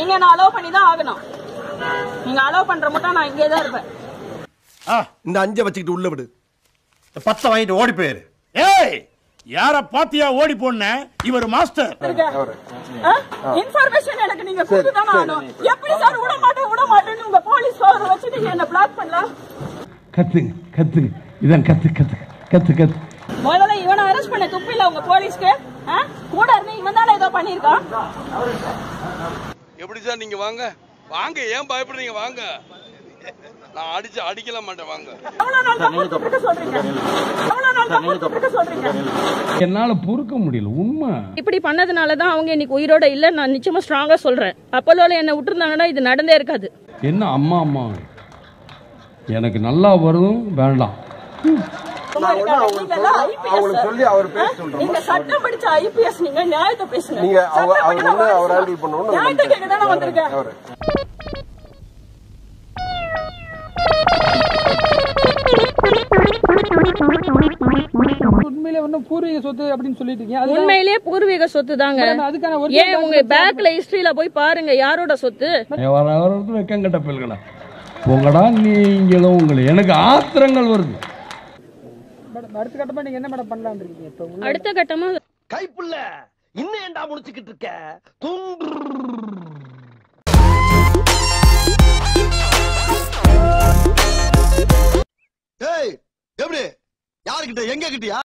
நீங்க என்ன அலோவ் பண்ணி தான் ஆகணும் நீங்க அலோவ் பண்ற மட்டும் நான் இங்கே தான் இருப்பேன் ஆ இந்த அஞ்சை வச்சுக்கிட்டு உள்ள விடு இந்த பத்தை வாங்கிட்டு ஓடி போயிரு ஏய் யார பாத்தியா ஓடி போன இவர் மாஸ்டர் இன்ஃபர்மேஷன் எனக்கு நீங்க கொடுத்துதானே ஆகணும் எப்படி சார் விட மாட்டேன் விட மாட்டேன்னு உங்க போலீஸ் பவர் வச்சு நீங்க என்ன பிளாக் பண்ணலாம் கத்துங்க கத்துங்க இதான் கத்து கத்து கத்து கத்து முதல்ல இவனை அரெஸ்ட் பண்ண துப்பில்ல உங்க போலீஸ்க்கு ஆ? கூட இருந்து இவன் தானே ஏதோ பண்ணிருக்கான் எப்படி சார் நீங்க வாங்க வாங்க ஏன் பயப்படுறீங்க வாங்க நான் அடிச்சு அடிக்கல மாட்டேன் வாங்க எவ்வளவு நாள் தான் பொறுத்துட்டு இருக்க சொல்றீங்க எவ்வளவு நாள் தான் பொறுத்துட்டு இருக்க சொல்றீங்க என்னால பொறுக்க முடியல உண்மை இப்படி பண்ணதுனால தான் அவங்க இன்னைக்கு உயிரோட இல்ல நான் நிச்சயமா ஸ்ட்ராங்கா சொல்றேன் அப்போலோல என்ன விட்டுருந்தாங்கன்னா இது நடந்தே இருக்காது என்ன அம்மா அம்மா எனக்கு நல்லா வரும் வேண்டாம் நீங்க எல்லாம் IPS. அவங்களுக்கு சொல்லி அவர் பேச ஆ? நீங்க சட்டம் படிச்ச ஐபிஎஸ் நீங்க நியாயத்தை பேசுங்க நீங்க அவங்க- சட்டம் அவர் படிச்ச வந்து அவர் வாசிங்க. handle பண்ணணும்னு நியாயத்தை கேட்க தானே வந்திருக்கேன் அவரு உண்மையிலே ஒன்றும் பூர்வீக சொத்து அப்படின்னு சொல்லிட்டு இருக்கீங்க அது உண்மையிலேயே பூர்வீக சொத்து தாங்க மேடம், அதுக்கான original ஏன் உங்க documents பேக்ல ஹிஸ்டரியில போய் பாருங்க யாரோட சொத்து வர வரது வெக்கங்கட்ட பிள்ளைகளா உங்கடா நீங்களும் உங்களை எனக்கு ஆத்திரங்கள் வருது மேடம், அடுத்த கட்டமா நீங்க என்ன மேடம் பண்ணலாம் இருக்கீங்க இப்போ உள்ள அடுத்த கட்டமா கைப்புள்ள இன்னும் ஏன்டா முடிச்சுக்கிட்டு இருக்க தூங்கு ஏய் எப்படி யாருக்கிட்ட எங்க கிட்டயா